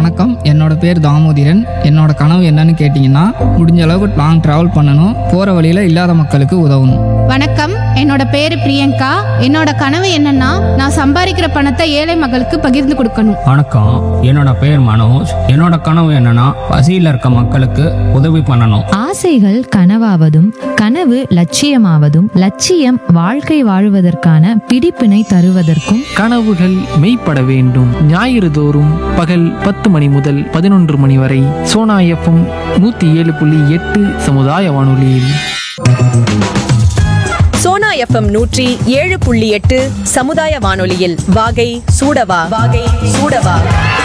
வணக்கம் என்னோட பேர் தாமோதிரன் என்னோட கனவு என்னன்னு கேட்டிங்கன்னா முடிஞ்ச அளவுக்கு லாங் ட்ராவல் பண்ணணும் போகிற வழியில் இல்லாத மக்களுக்கு உதவணும் வணக்கம் என்னோட பேரு பிரியங்கா என்னோட கனவு என்னன்னா நான் சம்பாதிக்கிற பணத்தை ஏழை மக்களுக்கு பகிர்ந்து கொடுக்கணும் வணக்கம் என்னோட பேர் மனோஜ் என்னோட கனவு என்னன்னா பசியில் இருக்க மக்களுக்கு உதவி பண்ணணும் ஆசைகள் கனவாவதும் கனவு லட்சியமாவதும் லட்சியம் வாழ்க்கை வாழுவதற்கான பிடிப்பினை தருவதற்கும் கனவுகள் மெய்ப்பட வேண்டும் ஞாயிறு தோறும் பகல் பத்து மணி முதல் பதினொன்று மணி வரை சோனா எஃப்எம் நூற்றி ஏழு புள்ளி எட்டு சமுதாய வானொலியில் சோனா எஃப்எம் நூற்றி ஏழு புள்ளி எட்டு சமுதாய வானொலியில் வாகை சூடவா வாகை சூடவா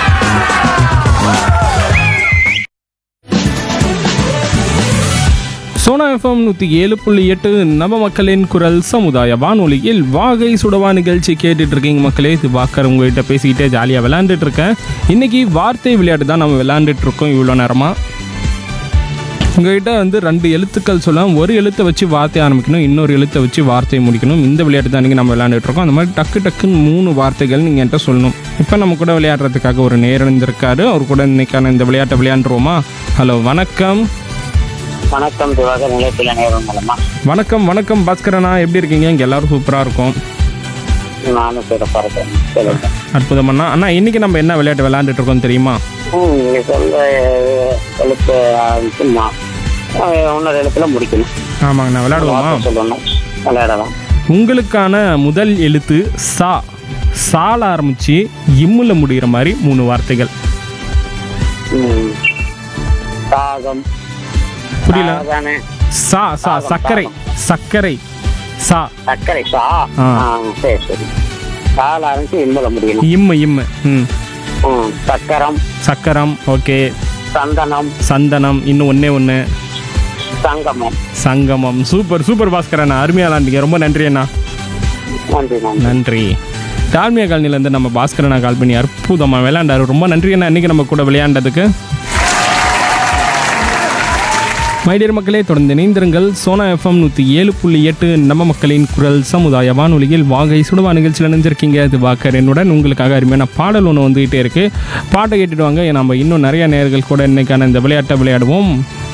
சோனா எஃப்எம் நூற்றி ஏழு புள்ளி எட்டு நம்ம மக்களின் குரல் சமுதாய வானொலியில் வாகை சுடவா நிகழ்ச்சி கேட்டுட்டு இருக்கீங்க மக்களே இது வாக்கர் உங்ககிட்ட பேசிக்கிட்டே ஜாலியாக விளையாண்டுட்டு இருக்கேன் இன்னைக்கு வார்த்தை விளையாட்டு தான் நம்ம விளையாண்டுட்டு இருக்கோம் இவ்வளோ நேரமாக உங்ககிட்ட வந்து ரெண்டு எழுத்துக்கள் சொல்லலாம் ஒரு எழுத்தை வச்சு வார்த்தை ஆரம்பிக்கணும் இன்னொரு எழுத்தை வச்சு வார்த்தையை முடிக்கணும் இந்த விளையாட்டு தான் நீங்கள் நம்ம விளையாண்டுட்டு இருக்கோம் அந்த மாதிரி டக்கு டக்குன்னு மூணு வார்த்தைகள் நீங்கள் என்கிட்ட சொல்லணும் இப்போ நம்ம கூட விளையாடுறதுக்காக ஒரு நேரம் இருந்திருக்காரு அவர் கூட இன்னைக்கான இந்த விளையாட்டை விளையாண்டுருவோமா ஹலோ வணக்கம் வணக்கம் திவாகர் நிலையத்தில் நேரம் மூலமா வணக்கம் வணக்கம் பாஸ்கரண்ணா எப்படி இருக்கீங்க இங்கே எல்லாரும் சூப்பராக இருக்கும் நானும் சிறப்பாக இருக்கேன் சொல்லுங்க அற்புதமண்ணா அண்ணா இன்னைக்கு நம்ம என்ன விளையாட்டு விளையாண்டுட்டு இருக்கோம் தெரியுமா ம் நீங்க சொல்ற எழுத்து ஆரம்பிச்சுமா இன்னொரு எழுத்துல முடிக்கணும் ஆமாங்கண்ணா விளையாடுவோமா வார்த்தை சொல்லணும் விளையாடலாம் உங்களுக்கான முதல் எழுத்து சா சால ஆரம்பிச்சு இம்முல முடிகிற மாதிரி மூணு வார்த்தைகள் ம். தாகம் புரியல தாகமே. சா சா சர்க்கரை சர்க்கரை சா சர்க்கரை சா ஆ. ஆ, சரி சரி சால ஆரம்பிச்சு இன்பல முடியணும் இம்மு இம்மு ம் ம். சக்கரம் சக்கரம் ஓகே சந்தனம் சந்தனம் இன்னும் ஒன்றே ஒன்று சங்கமம் சங்கமம் சூப்பர் சூப்பர் பாஸ்கர் அண்ணா அருமையாக விளாண்டுங்க ரொம்ப நன்றி அண்ணா நன்றி நன்றி நன்றி டால்மியா காலனிலேருந்து நம்ம பாஸ்கர் அண்ணா கால் பண்ணி அற்புதமாக விளையாண்டாரு ரொம்ப நன்றி அண்ணா இன்னைக்கு நம்ம கூட விளையாண்டதுக்கு மைடியர் மக்களே தொடர்ந்து இணைந்திருங்கள் சோனா எஃப்எம் நூற்றி ஏழு புள்ளி எட்டு நம்ம மக்களின் குரல் சமுதாய வானொலியில் வாகை சுடுவா நிகழ்ச்சியில் நினைஞ்சிருக்கீங்க இது வாக்கர் என்னுடன் உங்களுக்காக அருமையான பாடல் ஒன்று வந்துகிட்டே இருக்கு பாட்டை கேட்டுட்டு வாங்க நம்ம இன்னும் நிறைய நேர்கள் கூட இன்னைக்கான இந்த விளையாட்டை விளையாடுவோம்